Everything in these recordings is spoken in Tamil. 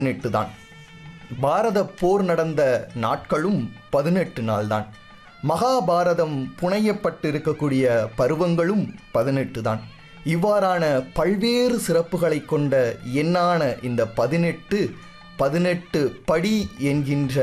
பதினெட்டு தான் பாரத போர் நடந்த நாட்களும் பதினெட்டு நாள்தான் மகாபாரதம் புனையப்பட்டிருக்கக்கூடிய பருவங்களும் பதினெட்டு தான் இவ்வாறான பல்வேறு சிறப்புகளை கொண்ட எண்ணான இந்த பதினெட்டு பதினெட்டு படி என்கின்ற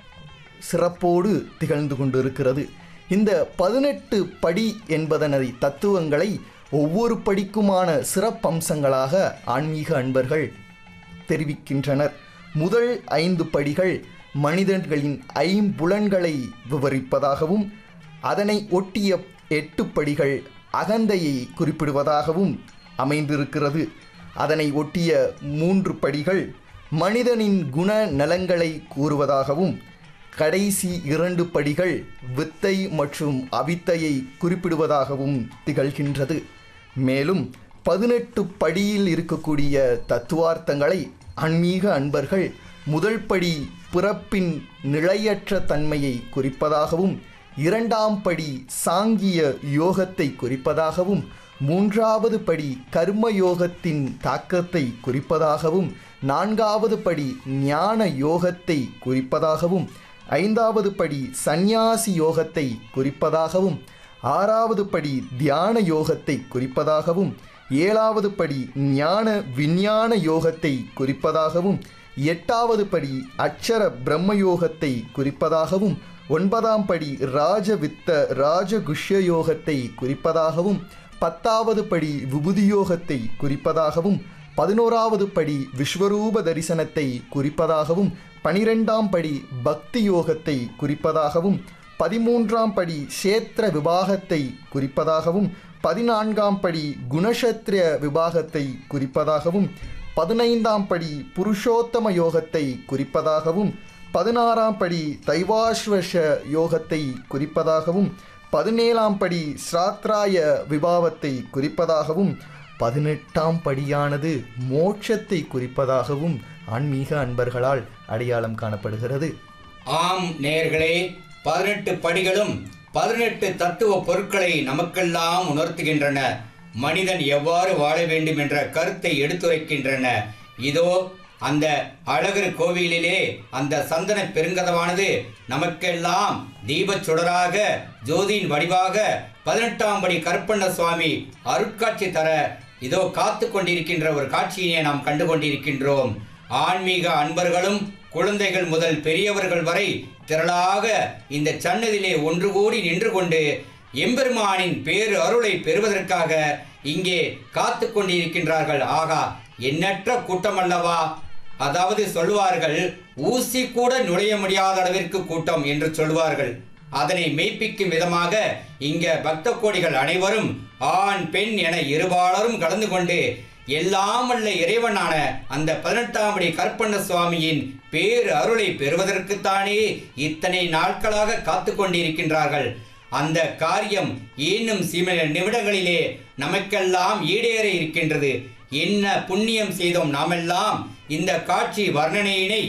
சிறப்போடு திகழ்ந்து கொண்டிருக்கிறது இந்த பதினெட்டு படி என்பதனை தத்துவங்களை ஒவ்வொரு படிக்குமான சிறப்பம்சங்களாக ஆன்மீக அன்பர்கள் தெரிவிக்கின்றனர் முதல் ஐந்து படிகள் மனிதர்களின் ஐம்புலன்களை விவரிப்பதாகவும் அதனை ஒட்டிய எட்டு படிகள் அகந்தையை குறிப்பிடுவதாகவும் அமைந்திருக்கிறது அதனை ஒட்டிய மூன்று படிகள் மனிதனின் குண நலங்களை கூறுவதாகவும் கடைசி இரண்டு படிகள் வித்தை மற்றும் அவித்தையை குறிப்பிடுவதாகவும் திகழ்கின்றது மேலும் பதினெட்டு படியில் இருக்கக்கூடிய தத்துவார்த்தங்களை ஆன்மீக அன்பர்கள் முதல் படி பிறப்பின் நிலையற்ற தன்மையை குறிப்பதாகவும் இரண்டாம் படி சாங்கிய யோகத்தை குறிப்பதாகவும் மூன்றாவது படி கர்ம யோகத்தின் தாக்கத்தை குறிப்பதாகவும் நான்காவது படி ஞான யோகத்தை குறிப்பதாகவும் ஐந்தாவது படி சந்நியாசி யோகத்தை குறிப்பதாகவும் ஆறாவது படி தியான யோகத்தை குறிப்பதாகவும் ஏழாவது படி ஞான விஞ்ஞான யோகத்தை குறிப்பதாகவும் எட்டாவது படி அக்ஷர பிரம்ம யோகத்தை குறிப்பதாகவும் ஒன்பதாம் படி ராஜவித்த ராஜகுஷ்ய யோகத்தை குறிப்பதாகவும் பத்தாவது படி விபுதி யோகத்தை குறிப்பதாகவும் பதினோராவது படி விஸ்வரூப தரிசனத்தை குறிப்பதாகவும் பனிரெண்டாம் படி பக்தி யோகத்தை குறிப்பதாகவும் பதிமூன்றாம் படி சேத்திர விபாகத்தை குறிப்பதாகவும் பதினான்காம் படி குணசத்திரிய விபாகத்தை குறிப்பதாகவும் பதினைந்தாம் படி புருஷோத்தம யோகத்தை குறிப்பதாகவும் பதினாறாம் படி தைவாஸ்வஷ யோகத்தை குறிப்பதாகவும் பதினேழாம் படி ஸ்ராத்ராய விபாவத்தை குறிப்பதாகவும் பதினெட்டாம் படியானது மோட்சத்தை குறிப்பதாகவும் ஆன்மீக அன்பர்களால் அடையாளம் காணப்படுகிறது ஆம் நேயர்களே பதினெட்டு படிகளும் பதினெட்டு தத்துவ பொருட்களை நமக்கெல்லாம் உணர்த்துகின்றன மனிதன் எவ்வாறு வாழ வேண்டும் என்ற கருத்தை எடுத்துரைக்கின்றன இதோ அந்த அழகர் கோவிலிலே அந்த சந்தன பெருங்கதவானது நமக்கெல்லாம் தீபச் சுடராக ஜோதியின் வடிவாக பதினெட்டாம் படி கருப்பண்ண சுவாமி அருட்காட்சி தர இதோ காத்து கொண்டிருக்கின்ற ஒரு காட்சியினை நாம் கண்டு கொண்டிருக்கின்றோம் ஆன்மீக அன்பர்களும் குழந்தைகள் முதல் பெரியவர்கள் வரை திரளாக இந்த சன்னதியிலே ஒன்று கூடி நின்று கொண்டு எம்பெருமானின் பேரு அருளை பெறுவதற்காக இங்கே காத்து கொண்டிருக்கின்றார்கள் ஆகா எண்ணற்ற கூட்டம் அல்லவா அதாவது சொல்லுவார்கள் ஊசி கூட நுழைய முடியாத அளவிற்கு கூட்டம் என்று சொல்வார்கள் அதனை மெய்ப்பிக்கும் விதமாக இங்க பக்த கோடிகள் அனைவரும் ஆண் பெண் என இருபாலரும் கலந்து கொண்டு எல்லாம் வல்ல இறைவனான அந்த பதினெட்டாம் படி கற்பண்ண சுவாமியின் பேரு அருளை பெறுவதற்குத்தானே இத்தனை நாட்களாக காத்து கொண்டிருக்கின்றார்கள் அந்த காரியம் இன்னும் சில நிமிடங்களிலே நமக்கெல்லாம் ஈடேற இருக்கின்றது என்ன புண்ணியம் செய்தோம் நாமெல்லாம் இந்த காட்சி வர்ணனையினை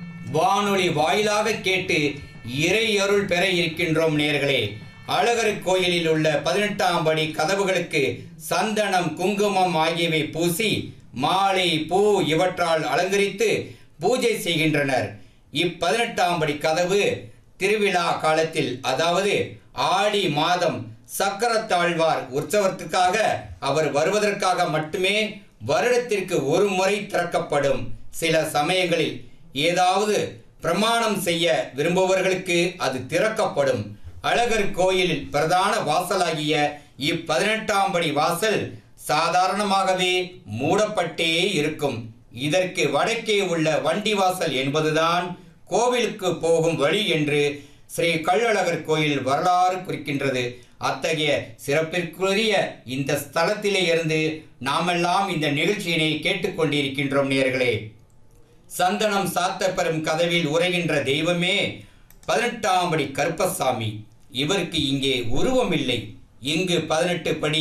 வானொலி வாயிலாக கேட்டு இறை அருள் பெற இருக்கின்றோம் நேர்களே அழகர் கோயிலில் உள்ள பதினெட்டாம் படி கதவுகளுக்கு சந்தனம் குங்குமம் ஆகியவை பூசி மாலை பூ இவற்றால் அலங்கரித்து பூஜை செய்கின்றனர் இப்பதினெட்டாம் படி கதவு திருவிழா காலத்தில் அதாவது ஆடி மாதம் சக்கரத்தாழ்வார் உற்சவத்துக்காக அவர் வருவதற்காக மட்டுமே வருடத்திற்கு ஒரு முறை திறக்கப்படும் சில சமயங்களில் ஏதாவது பிரமாணம் செய்ய விரும்புபவர்களுக்கு அது திறக்கப்படும் அழகர் கோயிலில் பிரதான வாசலாகிய இப்பதினெட்டாம் படி வாசல் சாதாரணமாகவே மூடப்பட்டே இருக்கும் இதற்கு வடக்கே உள்ள வண்டி வாசல் என்பதுதான் கோவிலுக்கு போகும் வழி என்று ஸ்ரீ கள்ளழகர் கோயில் வரலாறு குறிக்கின்றது அத்தகைய சிறப்பிற்குரிய இந்த ஸ்தலத்திலே இருந்து நாமெல்லாம் இந்த நிகழ்ச்சியினை கேட்டுக்கொண்டிருக்கின்றோம் நேர்களே சந்தனம் சாத்தப்பெறும் கதவில் உரைகின்ற தெய்வமே பதினெட்டாம் படி கருப்பசாமி இவருக்கு இங்கே உருவம் இல்லை இங்கு பதினெட்டு படி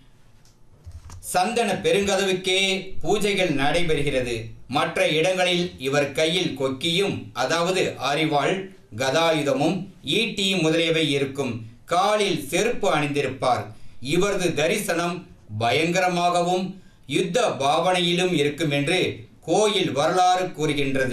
சந்தன பெருங்கதவுக்கே பூஜைகள் நடைபெறுகிறது மற்ற இடங்களில் இவர் கையில் கொக்கியும் அதாவது அறிவாள் கதாயுதமும் ஈட்டி முதலியவை இருக்கும் காலில் செருப்பு அணிந்திருப்பார் இவரது தரிசனம் பயங்கரமாகவும் யுத்த பாவனையிலும் இருக்கும் என்று கோயில் வரலாறு கூறுகின்றது